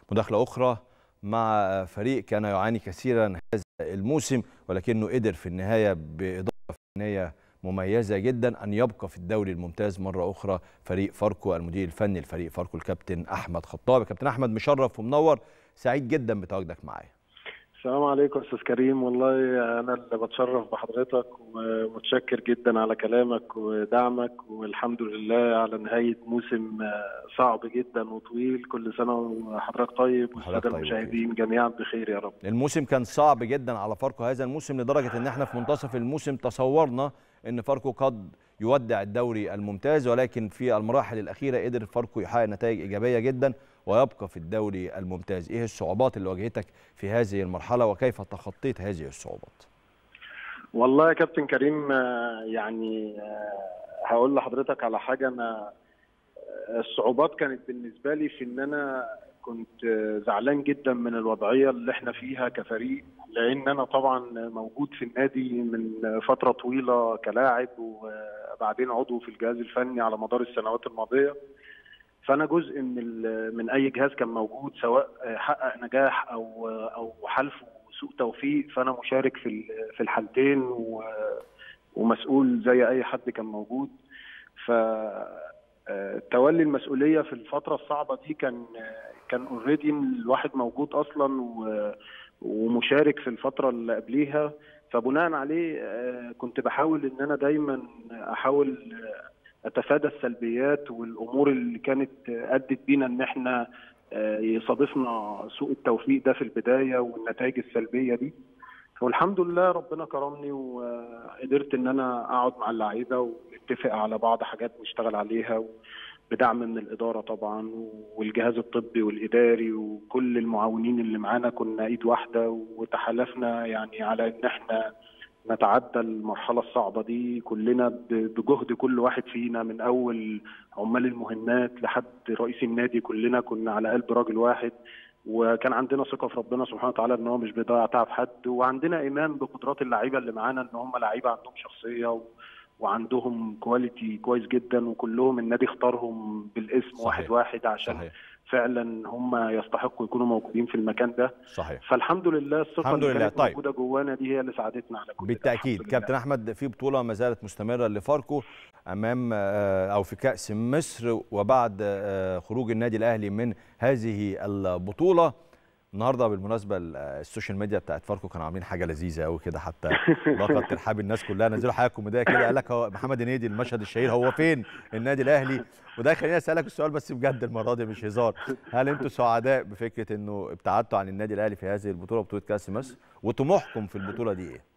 مداخلة أخرى مع فريق كان يعاني كثيرا هذا الموسم ولكنه قدر في النهاية بإضافة فنية مميزة جدا أن يبقى في الدوري الممتاز مرة أخرى فريق فاركو المدير الفني لفريق فاركو الكابتن أحمد خطاب كابتن أحمد مشرف ومنور سعيد جدا بتواجدك معايا السلام عليكم استاذ كريم والله انا اللي بتشرف بحضرتك ومتشكر جدا على كلامك ودعمك والحمد لله على نهايه موسم صعب جدا وطويل كل سنه وحضرتك طيب والساده المشاهدين جميعا بخير يا رب الموسم كان صعب جدا على فاركو هذا الموسم لدرجه ان احنا في منتصف الموسم تصورنا ان فاركو قد يودع الدوري الممتاز ولكن في المراحل الاخيره قدر فاركو يحقق نتائج ايجابيه جدا ويبقى في الدوري الممتاز ايه الصعوبات اللي واجهتك في هذه المرحله وكيف تخطيت هذه الصعوبات والله يا كابتن كريم يعني هقول لحضرتك على حاجه انا الصعوبات كانت بالنسبه لي في ان انا كنت زعلان جدا من الوضعيه اللي احنا فيها كفريق لان انا طبعا موجود في النادي من فتره طويله كلاعب وبعدين عضو في الجهاز الفني على مدار السنوات الماضيه فانا جزء من من اي جهاز كان موجود سواء حقق نجاح او او حلف سوء توفيق فانا مشارك في في الحالتين ومسؤول زي اي حد كان موجود ف تولي المسؤوليه في الفتره الصعبه دي كان كان اوريدي الواحد موجود اصلا ومشارك في الفتره اللي قبليها فبناء عليه كنت بحاول ان انا دايما احاول اتفادى السلبيات والامور اللي كانت ادت بينا ان احنا يصادفنا سوء التوفيق ده في البدايه والنتائج السلبيه دي والحمد لله ربنا كرمني وقدرت ان انا اقعد مع اللعيبه ونتفق على بعض حاجات نشتغل عليها بدعم من الاداره طبعا والجهاز الطبي والاداري وكل المعاونين اللي معانا كنا ايد واحده وتحالفنا يعني على ان احنا نتعدى المرحله الصعبه دي كلنا بجهد كل واحد فينا من اول عمال المهمات لحد رئيس النادي كلنا كنا على قلب راجل واحد وكان عندنا ثقه في ربنا سبحانه وتعالى ان هو مش بيضيع تعب حد وعندنا ايمان بقدرات اللعيبه اللي معانا ان هم لعيبه عندهم شخصيه و... وعندهم كواليتي كويس جدا وكلهم النادي اختارهم بالاسم صحيح. واحد واحد عشان صحيح. فعلا هم يستحقوا يكونوا موجودين في المكان ده صحيح فالحمد لله الثقه الحمد اللي لله كانت طيب. موجوده جوانا دي هي اللي ساعدتنا على كل بالتاكيد كابتن احمد في بطوله ما زالت مستمره لفاركو امام او في كاس مصر وبعد خروج النادي الاهلي من هذه البطوله النهارده بالمناسبه السوشيال ميديا بتاعت فاركو كانوا عاملين حاجه لذيذه قوي كده حتى لقد ترحاب الناس كلها نزلوا حاجه كوميديه كده قال لك هو محمد هنيدي المشهد الشهير هو فين النادي الاهلي وده خليني اسالك السؤال بس بجد المره دي مش هزار هل انتوا سعداء بفكره انه ابتعدتوا عن النادي الاهلي في هذه البطوله بطوله كاس مصر وطموحكم في البطوله دي ايه؟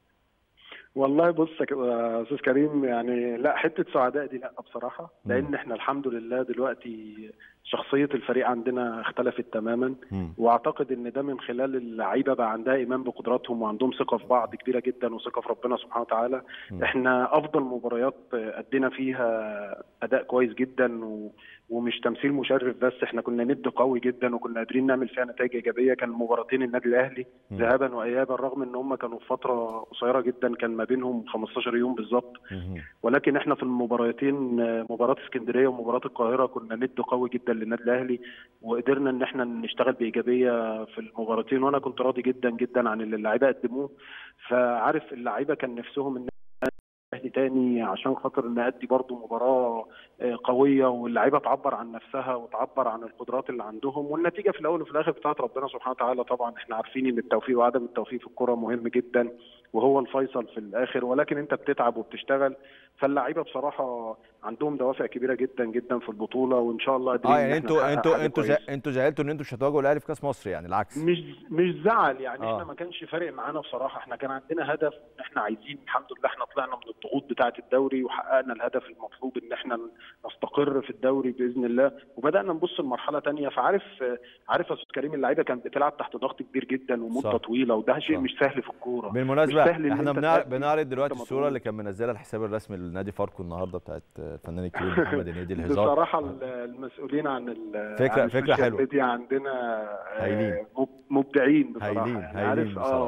والله بص يا استاذ كريم يعني لا حته سعداء دي لا بصراحه لان احنا الحمد لله دلوقتي شخصيه الفريق عندنا اختلفت تماما م. واعتقد ان ده من خلال اللعيبه بقى عندها ايمان بقدراتهم وعندهم ثقه في بعض كبيره جدا وثقه في ربنا سبحانه وتعالى م. احنا افضل مباريات ادينا فيها اداء كويس جدا و... ومش تمثيل مشرف بس احنا كنا ند قوي جدا وكنا قادرين نعمل فيها نتائج ايجابيه كان مباراتين النادي الاهلي ذهابا وايابا رغم ان هم كانوا في فتره قصيره جدا كان ما بينهم 15 يوم بالظبط ولكن احنا في المباراتين مباراه اسكندريه ومباراه القاهره كنا ند قوي جدا للنادي الاهلي وقدرنا ان احنا نشتغل بايجابيه في المباراتين وانا كنت راضي جدا جدا عن اللي اللعيبه قدموه فعارف اللعيبه كان نفسهم ان الاهلي تاني عشان خاطر نأدي برضو مباراه قويه واللعيبه تعبر عن نفسها وتعبر عن القدرات اللي عندهم والنتيجه في الاول وفي الاخر بتاعت ربنا سبحانه وتعالى طبعا احنا عارفين ان التوفيق وعدم التوفيق في الكوره مهم جدا وهو الفيصل في الاخر ولكن انت بتتعب وبتشتغل فاللعيبه بصراحه عندهم دوافع كبيره جدا جدا في البطوله وان شاء الله اه يعني انتوا انتوا انتوا انتوا زعلتوا ان انتوا مش هتواجهوا الاهلي في كاس مصر يعني العكس مش مش زعل يعني آه. احنا ما كانش فارق معانا بصراحه احنا كان عندنا هدف ان احنا عايزين الحمد لله احنا طلعنا من الضغوط بتاعه الدوري وحققنا الهدف المطلوب ان احنا نستقر في الدوري باذن الله وبدانا نبص لمرحله ثانيه فعارف عارف يا استاذ كريم اللعيبه كانت بتلعب تحت ضغط كبير جدا ومده صح. طويله وده شيء صح. مش سهل في الكوره بالمناسبه احنا بنعرض بنعرض دلوقتي الصوره اللي كان منزلها الحساب الرسمي للنادي فاركو النهارده بتاعت الفنان الكبير محمد هنيدي الهزار بصراحه المسؤولين عن فكره عن فكره حلوه عندنا هايلين مبدعين بصراحه هايلين يعني هايلين عارف اه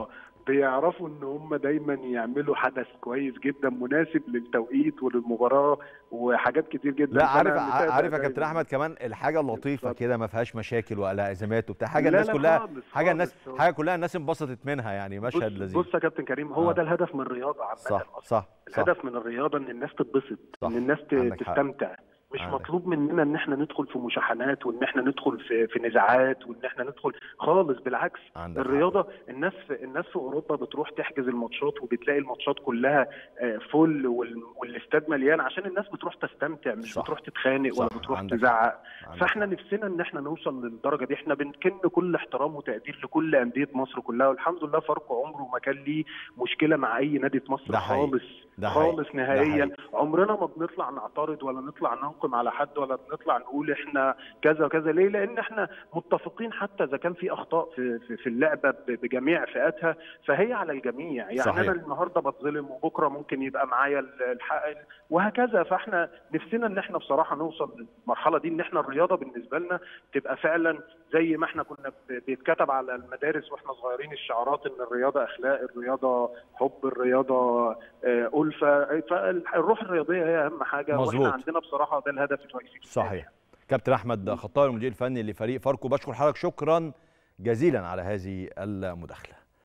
بيعرفوا ان هم دايما يعملوا حدث كويس جدا مناسب للتوقيت وللمباراه وحاجات كتير جدا لا فأنا عارف متابع عارف يا دايماً. كابتن احمد كمان الحاجه اللطيفه اتفضل. كده ما فيهاش مشاكل ولا ازمات وبتاع حاجه لا الناس لا كلها خالص، حاجه الناس خالص. حاجه كلها الناس انبسطت منها يعني مشهد بص, لذيذ بص يا كابتن كريم هو آه. ده الهدف من الرياضه عامه صح أصلاً. صح صح الهدف من الرياضه ان الناس تتبسط صح. ان الناس ت- عندك حق. تستمتع مش عندك. مطلوب مننا ان احنا ندخل في مشاحنات وان احنا ندخل في في نزاعات وان احنا ندخل خالص بالعكس عندك حق. الرياضه الناس في الناس في اوروبا بتروح تحجز الماتشات وبتلاقي الماتشات كلها آه، فل وال- والاستاد مليان عشان الناس بتروح تستمتع مش صح. بتروح تتخانق ولا صح. بتروح عندك تزعق عندك فاحنا نفسنا ان احنا نوصل للدرجه دي احنا بنكن كل احترام وتقدير لكل انديه مصر كلها والحمد لله فاركو عمره ما كان ليه مشكله مع اي نادي في مصر ده حقيقي. خالص ده حقيقي. خالص ده نهائيا حقيقي. عمرنا ما بنطلع نعترض ولا نطلع ننقم على حد ولا بنطلع نقول احنا كذا وكذا ليه لان احنا متفقين حتى اذا كان في اخطاء في في, في اللعبه ب- بجميع فئاتها فهي على الجميع يعني صحيح. انا النهارده بتظلم وبكره ممكن يبقى معايا ال- الحق وهكذا فاحنا نفسنا ان احنا بصراحه نوصل للمرحله دي ان احنا الرياضه بالنسبه لنا تبقى فعلا زي ما احنا كنا ب- بيتكتب على المدارس واحنا صغيرين الشعارات ان الرياضه اخلاق الرياضه حب الرياضه آه، الفه فالروح الرياضيه هي اهم حاجه مظبوط. واحنا عندنا بصراحه ده الهدف الرئيسي صحيح كابتن احمد خطاب المدير الفني لفريق فاركو بشكر حضرتك شكرا جزيلا على هذه المداخله